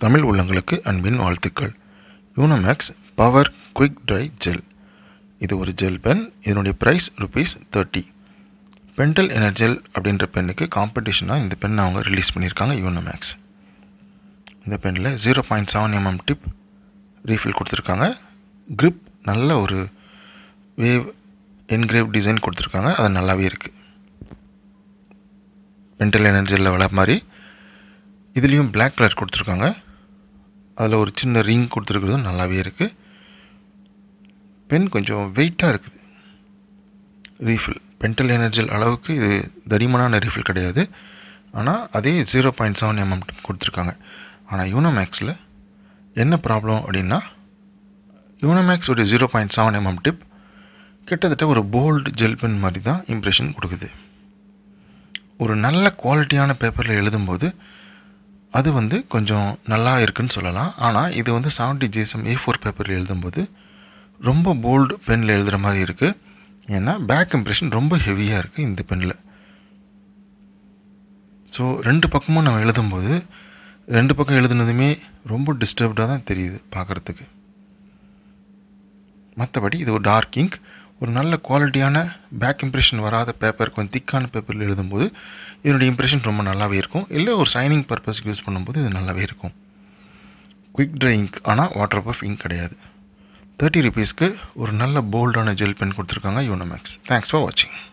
தமிழ் உள்ளங்களுக்கு அன்பின் வாழ்த்துக்கள் Unomax power quick dry gel இது ஒரு ஜெல் பென் இதனுடைய price rupees thirty Pentel Energel அப்படின்ற பென்னுக்கு காம்படிஷனாக இந்த பென் அவங்க ரிலீஸ் பண்ணியிருக்காங்க யூனமேக்ஸ் இந்த பெனில் zero point seven mm tip refill கொடுத்துருக்காங்க grip நல்ல ஒரு வேவ் என்கிரேவ் டிசைன் கொடுத்துருக்காங்க அது நல்லாவே இருக்குது பென்டல் எனர்ஜியில் வள மாதிரி இதுலேயும் Black கலர் கொடுத்துருக்காங்க அதில் ஒரு சின்ன ரிங் கொடுத்துருக்கிறதும் நல்லாவே இருக்குது பென் கொஞ்சம் வெயிட்டாக இருக்குது ரீஃபில் பென்டல் எனர்ஜில் அளவுக்கு இது தடிமனான ரீஃபில் கிடையாது ஆனால் அதே ஜீரோ பாயிண்ட் செவன் எம்எம் கொடுத்துருக்காங்க ஆனால் யூனோமேக்ஸில் என்ன ப்ராப்ளம் அப்படின்னா யூனோமேக்ஸ் ஒரு zero point seven mm tip கிட்டத்தட்ட ஒரு போல்டு ஜெல் பென் மாதிரி தான் இம்ப்ரெஷன் கொடுக்குது ஒரு நல்ல குவாலிட்டியான பேப்பரில் எழுதும்போது அது வந்து கொஞ்சம் நல்லா இருக்குன்னு சொல்லலாம் ஆனால் இது வந்து செவன்டி ஜிஎஸ்எம் ஏ ஃபோர் பேப்பரில் எழுதும்போது ரொம்ப போல்டு பெனில் எழுதுகிற மாதிரி இருக்குது ஏன்னா பேக் இம்ப்ரெஷன் ரொம்ப ஹெவியாக இருக்குது இந்த பெனில் ஸோ ரெண்டு பக்கமும் நம்ம எழுதும்போது ரெண்டு பக்கம் எழுதுனதுமே ரொம்ப டிஸ்டர்ப்டாக தான் தெரியுது பார்க்குறதுக்கு மற்றபடி இது ஒரு டார்க் இங்க் ஒரு நல்ல குவாலிட்டியான பேக் இம்ப்ரெஷன் வராத பேப்பர் கொஞ்சம் திக்கான பேப்பரில் எழுதும்போது இதனுடைய இம்ப்ரெஷன் ரொம்ப நல்லாவே இருக்கும் இல்லை ஒரு சைனிங் பர்பஸ்க்கு யூஸ் பண்ணும்போது இது நல்லாவே இருக்கும் குயிக் ட்ரை இங்க் ஆனால் வாட்டர் ப்ரூஃப் இங்க் கிடையாது தேர்ட்டி ருபீஸ்க்கு ஒரு நல்ல போல்டான ஜெல் பென் கொடுத்துருக்காங்க யூனோமேக்ஸ் தேங்க்ஸ் ஃபார் வாட்சிங்